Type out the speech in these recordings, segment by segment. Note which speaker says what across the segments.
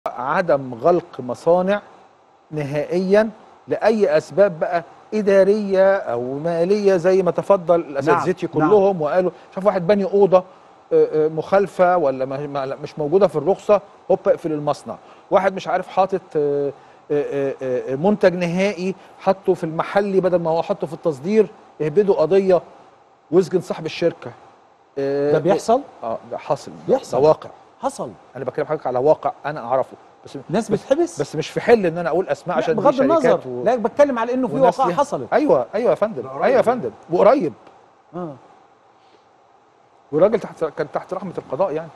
Speaker 1: عدم غلق مصانع نهائيا لاي اسباب بقى اداريه او ماليه زي ما تفضل الاساتذتي
Speaker 2: نعم.
Speaker 1: كلهم وقالوا شاف واحد بني اوضه آه، آه، مخالفه ولا ما- ما- مش موجوده في الرخصه هوب اقفل المصنع واحد مش عارف حاطط آه، آه، آه، آه، منتج نهائي حطه في المحلي بدل ما هو حطه في التصدير اهبدوا قضيه واسجن صاحب الشركه آه،
Speaker 2: ده بيحصل
Speaker 1: اه ده حاصل
Speaker 2: بيحصل.
Speaker 1: ده واقع
Speaker 2: حصل
Speaker 1: انا بكلم حضرتك على واقع انا اعرفه بس
Speaker 2: ناس
Speaker 1: بس-
Speaker 2: بتحبس
Speaker 1: بس مش في حل ان انا اقول اسماء
Speaker 2: لا،
Speaker 1: عشان دي
Speaker 2: بغض النظر
Speaker 1: شركات و...
Speaker 2: لا بتكلم على انه في
Speaker 1: وناس
Speaker 2: وقائع
Speaker 1: ليها-
Speaker 2: حصلت
Speaker 1: ايوه ايوه يا فندم
Speaker 3: لا، قريب.
Speaker 1: ايوه يا فندم وقريب
Speaker 2: اه
Speaker 1: والراجل تحت كان تحت رحمه القضاء يعني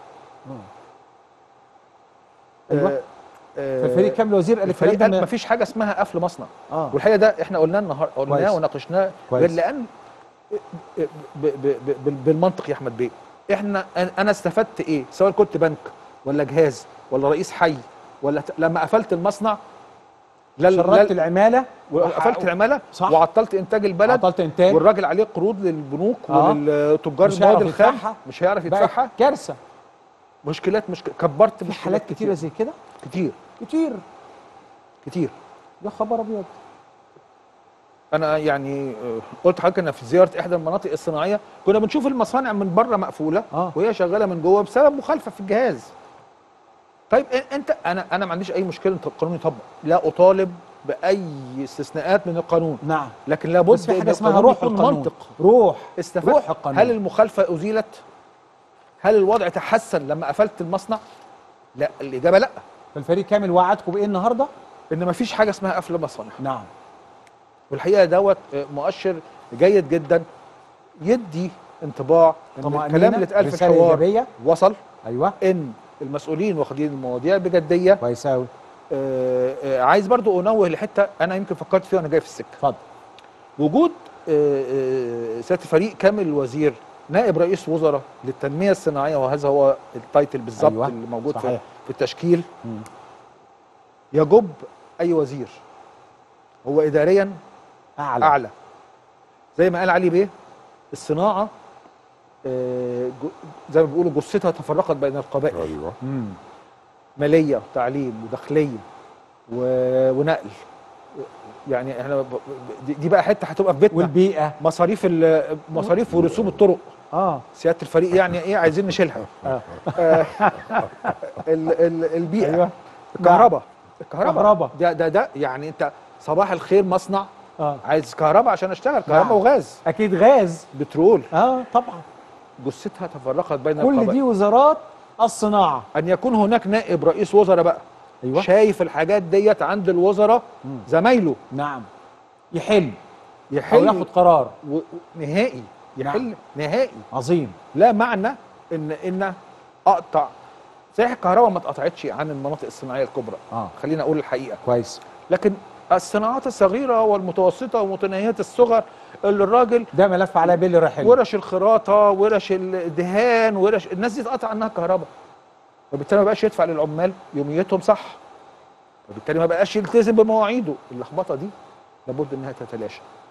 Speaker 2: أيوة.
Speaker 1: آه، آه،
Speaker 2: فالفريق كامل وزير قال
Speaker 1: الفريق
Speaker 2: الكلام
Speaker 1: قال
Speaker 2: ده
Speaker 1: مفيش حاجه اسمها قفل مصنع
Speaker 2: اه
Speaker 1: والحقيقه ده احنا قلناه النهارده
Speaker 2: كويس.
Speaker 1: قلناه وناقشناه
Speaker 2: كويس.
Speaker 1: غير لان ب- ب- ب- ب- بالمنطق يا احمد بيه احنا انا استفدت ايه سواء كنت بنك ولا جهاز ولا رئيس حي ولا ت- لما قفلت المصنع لا
Speaker 2: شردت العماله
Speaker 1: وقفلت العماله
Speaker 2: صح.
Speaker 1: وعطلت انتاج البلد
Speaker 2: عطلت انتاج
Speaker 1: والراجل عليه قروض للبنوك
Speaker 2: آه.
Speaker 1: وللتجار
Speaker 2: مش
Speaker 1: المواد
Speaker 2: هيعرف
Speaker 1: الخام
Speaker 2: يدفعها.
Speaker 1: مش هيعرف
Speaker 2: بقت
Speaker 1: يدفعها
Speaker 2: كارثه
Speaker 1: مشكلات مش كبرت
Speaker 2: في
Speaker 1: مشكلات
Speaker 2: حالات كتيره زي كده
Speaker 1: كتير
Speaker 2: كتير
Speaker 1: كتير
Speaker 2: يا خبر ابيض
Speaker 1: انا يعني آه، قلت حضرتك انا في زياره احدى المناطق الصناعيه كنا بنشوف المصانع من بره مقفوله
Speaker 2: آه.
Speaker 1: وهي شغاله من جوه بسبب مخالفه في الجهاز طيب إن- انت انا انا ما عنديش اي مشكله ان القانون يطبق لا اطالب باي استثناءات من القانون
Speaker 2: نعم
Speaker 1: لكن لابد
Speaker 2: بس في
Speaker 1: إن
Speaker 2: حاجه اسمها
Speaker 1: القانون
Speaker 2: روح
Speaker 1: يكون
Speaker 2: القانون
Speaker 1: منطق
Speaker 2: روح
Speaker 1: استفدت
Speaker 2: روح القانون
Speaker 1: هل المخالفه ازيلت هل الوضع تحسن لما قفلت المصنع لا الاجابه لا
Speaker 2: الفريق كامل وعدكم بايه النهارده
Speaker 1: ان ما فيش حاجه اسمها قفل مصانع
Speaker 2: نعم
Speaker 1: والحقيقه دوت آه، مؤشر جيد جدا يدي انطباع ان
Speaker 2: طمأنينة،
Speaker 1: الكلام اللي اتقال في
Speaker 2: رسالة
Speaker 1: الحوار
Speaker 2: إيجابية.
Speaker 1: وصل
Speaker 2: ايوه
Speaker 1: ان المسؤولين واخدين المواضيع بجديه
Speaker 2: كويس قوي
Speaker 1: آه، آه، عايز برضو انوه لحته انا يمكن فكرت فيها وانا جاي في السكه
Speaker 2: اتفضل
Speaker 1: وجود آه، آه، سياده فريق كامل الوزير نائب رئيس وزراء للتنميه الصناعيه وهذا هو التايتل بالظبط
Speaker 2: أيوة،
Speaker 1: اللي موجود في
Speaker 2: صحيح.
Speaker 1: في التشكيل
Speaker 2: مم.
Speaker 1: يجب اي وزير هو اداريا
Speaker 2: اعلى
Speaker 1: اعلى زي ما قال علي بيه الصناعه آه، جو- زي ما بيقولوا جثتها تفرقت بين القبائل
Speaker 3: ايوه
Speaker 2: مم.
Speaker 1: ماليه وتعليم وداخليه و- ونقل يعني احنا ب- ب- دي- دي بقى حته هتبقى في بيتنا
Speaker 2: والبيئه
Speaker 1: مصاريف ال- مصاريف ورسوم الطرق
Speaker 2: اه
Speaker 1: سياده الفريق يعني ايه عايزين نشيلها
Speaker 2: آه.
Speaker 1: آه، ال- ال- البيئه
Speaker 2: ايوه
Speaker 1: الكهرباء الكهرباء
Speaker 2: كهرباء.
Speaker 1: ده ده ده يعني انت صباح الخير مصنع
Speaker 2: اه
Speaker 1: عايز كهرباء عشان اشتغل كهرباء
Speaker 2: نعم.
Speaker 1: وغاز
Speaker 2: اكيد غاز
Speaker 1: بترول
Speaker 2: اه طبعا
Speaker 1: جثتها تفرقت بين
Speaker 2: كل
Speaker 1: القبائل
Speaker 2: دي وزارات الصناعه
Speaker 1: ان يكون هناك نائب رئيس وزراء بقى
Speaker 2: ايوه
Speaker 1: شايف الحاجات ديت عند الوزراء
Speaker 2: مم.
Speaker 1: زمايله
Speaker 2: نعم يحل او
Speaker 1: يحل
Speaker 2: ياخد قرار
Speaker 1: و... و- نهائي يحل
Speaker 2: نعم.
Speaker 1: نهائي
Speaker 2: عظيم
Speaker 1: لا معنى ان ان اقطع صحيح الكهرباء ما اتقطعتش عن المناطق الصناعيه الكبرى
Speaker 2: اه
Speaker 1: خلينا اقول الحقيقه
Speaker 2: كويس
Speaker 1: لكن الصناعات الصغيره والمتوسطه ومتناهيه الصغر اللي الراجل
Speaker 2: ده ملف على بيل رحل
Speaker 1: ورش الخراطه ورش الدهان ورش الناس دي اتقطع عنها كهرباء وبالتالي ما بقاش يدفع للعمال يوميتهم صح وبالتالي ما بقاش يلتزم بمواعيده اللخبطه دي لابد انها تتلاشى